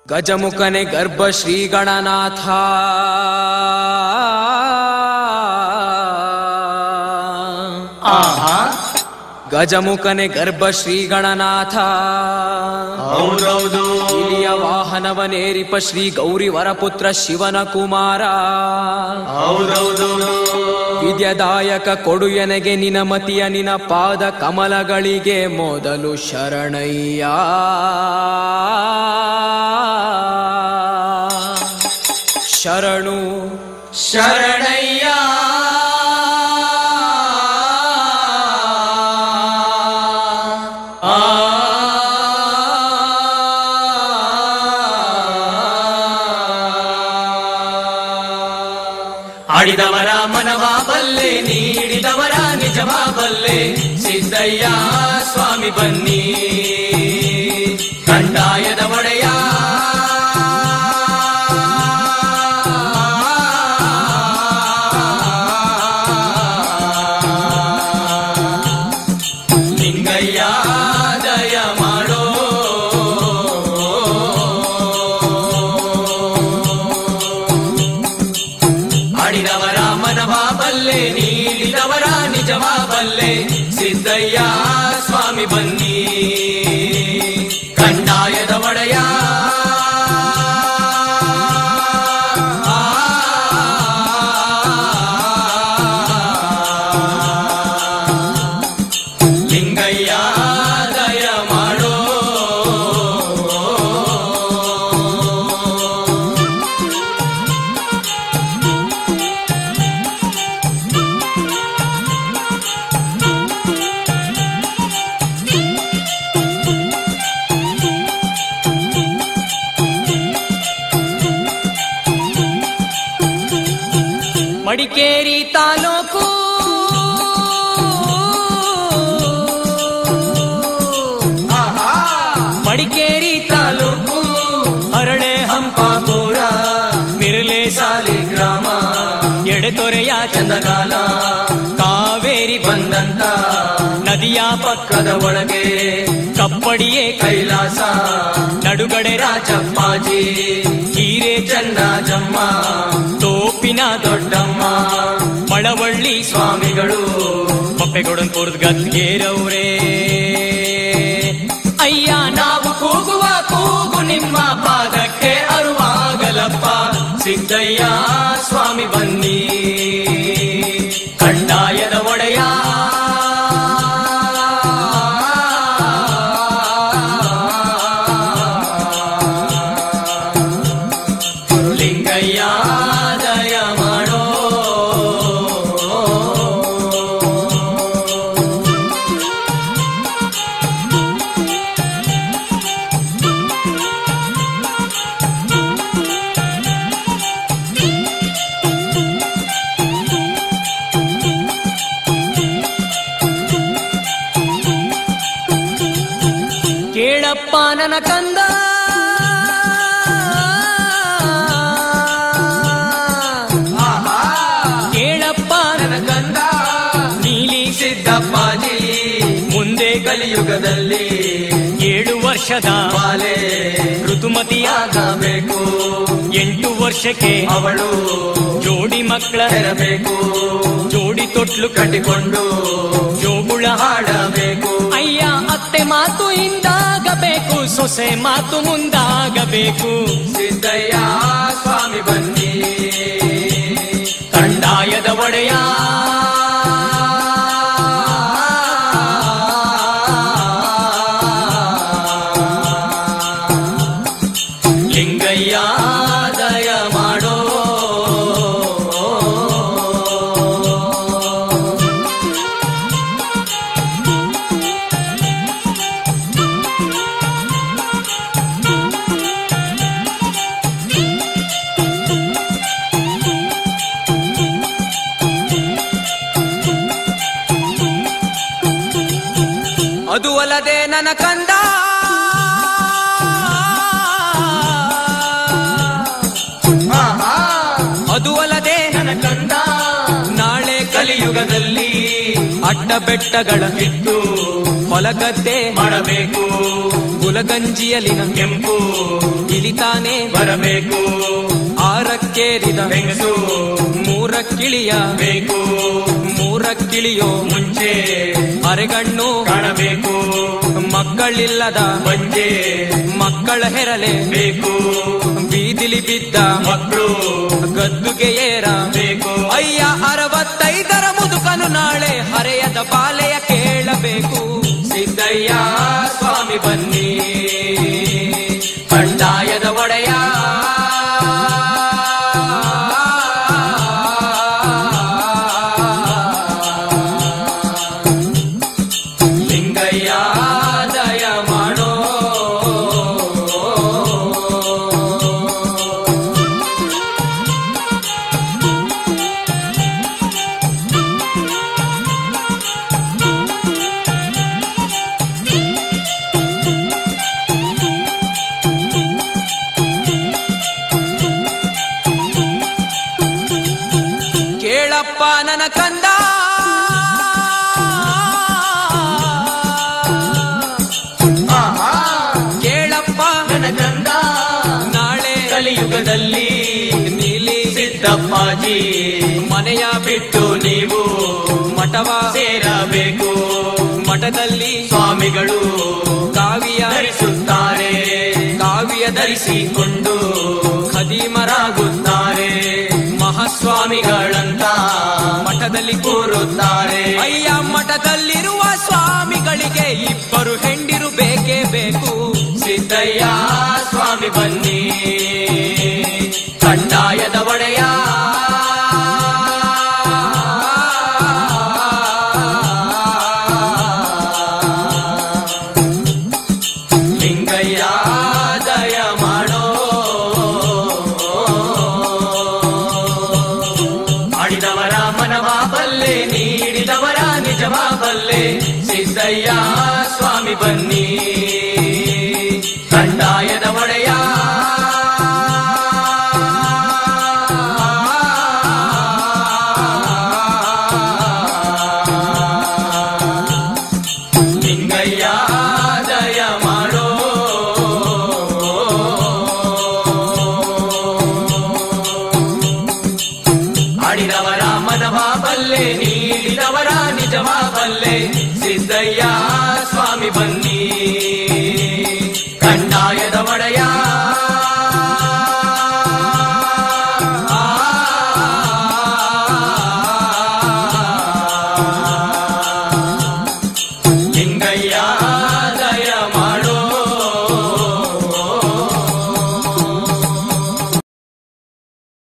ಗಜಮುಖನೆ ಗರ್ಭ ಶ್ರೀ ಗಣನಾಥ ಆಹಾ ಗಜಮುಖನೆ ಗರ್ಭ ಶ್ರೀ ಗಣನಾಥ ಹೌದೌದು ಇಲಿಯ ವಾಹನವನೇರಿಪ ಶ್ರೀ ಗೌರಿ ವರಪುತ್ರ ಶಿವನ ಕುಮಾರ ಹೌದೌದು ವಿದ್ಯದಾಯಕ ಕೊಡು ಎನಗೆ ನಿನ ಮತಿಯ ನಿನ ಪಾದ ಕಮಲಗಳಿಗೆ ಮೊದಲು ಶರಣಯ್ಯ ಶರಣು ಶರಣಯ್ಯ ಆ ಆಡಿದವರ ಮನವ ಬಲ್ಲೆ ನೀಡಿದವರ ನಿಜವ ಬಲ್ಲೆ ಸಿದ್ದಯ್ಯ ಸ್ವಾಮಿ ಬನ್ನಿ ಕಂದಾಯದ ಒಡೆಯ ಲಿಂಗಯ್ಯ ದಯ ಮಾಡೋ ಆಡಿದವರ ಮನವ ಬಲ್ಲೆ ನೀಡಿದವರ ನಿಜವ ಬಲ್ಲೆ ಸಿದ್ದಯ್ಯ ಸ್ವಾಮಿ ಬನ್ನಿ ಕಂದಾಯದ ಒಡೆಯ ಲಿಂಗಯ್ಯ ದಯ ಮಾಡೋ ಮಡಿಕೇರಿ ತಾಲೂಕು ಮಡಿಕೇರಿ ತಾಲೂಕು ಹರಳೆ ಹಂಪಾಪುರ ಮಿರ್ಲೆ ಸಾಲಿ ಗ್ರಾಮ ಎಡೆತೊರೆಯ ಚಂದಗಾಲ ಕಾವೇರಿ ಬಂದಂತ ನದಿಯ ಪಕ್ಕದ ಒಳಗೆ ಕಪ್ಪಡಿಯೇ ಕೈಲಾಸ ನಡುಗಡೆ ರಾಜಪ್ಪಾಜಿ ಹೀರೆ ಚನ್ನ ಜಮ್ಮ ತೋಪಿನ ದೊಡ್ಡಮ್ಮ ಮಳವಳ್ಳಿ ಸ್ವಾಮಿಗಳು ಪಪ್ಪೆಗೊಡನ್ಪುರದ ಗದ್ಗೇರವ್ರೇ ಅಯ್ಯ ನಾವು ಕೂಗುವ ಕೂಗು ನಿಮ್ಮ ಪಾದಕ್ಕೆ ಅರುವಾಗಲಪ್ಪ ಸಿದ್ದಯ್ಯ ಸ್ವಾಮಿ ಬನ್ನಿ ಕಂದಾಯದ ಒಡೆಯ ಲಿಂಗಯ್ಯ ದಯ ಮಾಡೋ ಕೇಳಪ್ಪ ನನ್ನ ಕಂದ ಕೇಳಪ್ಪ ನನ್ನ ಕಂದ ನೀಲಿ ಸಿದ್ದಪ್ಪಾಜಿ ಮುಂದೆ ಕಲಿಯುಗದಲ್ಲಿ ಏಳು ವರ್ಷದ ಬಾಲೆ ಋತುಮತಿಯಾದ ಆಗಬೇಕು ಎಂಟು ವರ್ಷಕ್ಕೆ ಅವಳು ಜೋಡಿ ಮಕ್ಕಳ ಹೆರಬೇಕು ಜೋಡಿ ತೊಟ್ಲು ಕಟ್ಟಿಕೊಂಡು ಜೋಗುಳ ಹಾಡಬೇಕು ಅಯ್ಯ ಅತ್ತೆ ಮಾತು ಹಿಂದಾಗಬೇಕು ಸೊಸೆ ಮಾತು ಮುಂದಾಗಬೇಕು ಸಿದ್ದಯ್ಯ ಸ್ವಾಮಿ ಬನ್ನಿ ಕಂದಾಯದ ಒಡೆಯ ಲಿಂಗಯ್ಯ ದಯ ಮಾಡೋ ಅದು ಅಲ್ಲದೆ ನನ್ನ ಕಂದ ಅದು ಅಲ್ಲದೆ ನನ್ನ ಕಂದ ನಾಳೆ ಕಲಿಯುಗದಲ್ಲಿ ಅಡ್ಡ ಬೆಟ್ಟಗಳ ಇಟ್ಟು ಹೊಲಗದ್ದೆ ಮಾಡಬೇಕು ಗುಲಗಂಜಿಯಲಿನ ಕೆಂಪು ಇಳಿತಾ ಇರಬೇಕು ಆರಕ್ಕೇರಿದ ಹೆಂಗಸು ಮೂರಕ್ಕಿಳಿಯ ಬೇಕು ಮೂರಕ್ಕಿಳಿಯೋ ಮುಂಚೆ ಅರೆಗಣ್ಣು ಕಾಣಬೇಕು ಮಕ್ಕಳಿಲ್ಲದ ಬಂಜೆ ಮಕ್ಕಳ ಹೆರಲೆ ಬೇಕು ಬೀದಿಲಿ ಬಿದ್ದ ಮಕ್ಕಳು ಗದ್ದುಗೆ ಏರ ಬೇಕು ಅಯ್ಯ ಅರವತ್ತೈದರ ಮುದುಕನು ನಾಳೆ ಹರೆಯದ ಬಾಲೆಯ ಕೇಳಬೇಕು ಸಿದ್ದಯ್ಯ ಸ್ವಾಮಿ ಬನ್ನಿ ಕಂದಾಯದ ಒಡೆಯ ಲಿಂಗಯ್ಯ ದಯ ಮಾಡೋ ಕೇಳಪ್ಪ ನನ್ನ ಕಂದ ಆಹಾ ಕೇಳಪ್ಪ ನನ್ನ ಕಂದ ನಾಳೆ ಕಲಿಯುಗದಲ್ಲಿ ನೀಲಿ ಸಿದ್ದಪ್ಪಾಜಿ ಮನೆಯ ಬಿಟ್ಟು ಬಿಟ್ಟು ನೀವು ಮಠವ ಸೇರಬೇಕು ಮಠದಲ್ಲಿ ಸ್ವಾಮಿಗಳು ಕಾವಿಯ ಧರಿಸುತ್ತಾರೆ ಕಾವಿಯ ಧರಿಸಿ ಧರಿಸಿಕೊಂಡು ಖದೀಮರಾಗುತ್ತಾರೆ ಮಹಾಸ್ವಾಮಿಗಳ ಸ್ವಾಮಿಗಳಂತ ಮಠದಲ್ಲಿ ಕೂರುತ್ತಾರೆ ಅಯ್ಯ ಮಠದಲ್ಲಿರುವ ಸ್ವಾಮಿಗಳಿಗೆ ಇಬ್ಬರು ಹೆಂಡಿರು ಬೇಕೇ ಬೇಕು ಸಿದ್ದಯ್ಯ ಸ್ವಾಮಿ ಬನ್ನಿ ಕಂದಾಯದ ಒಡೆಯ ಲಿಂಗಯ್ಯ ದಯ ಮಾಡೋ ಆಡಿದವರ ಮನವ ಬಲ್ಲೆ ನೀಡಿದವರ ನಿಜವ ಬಲ್ಲೆ ಸಿದ್ದಯ್ಯ ಸ್ವಾಮಿ ಬನ್ನಿ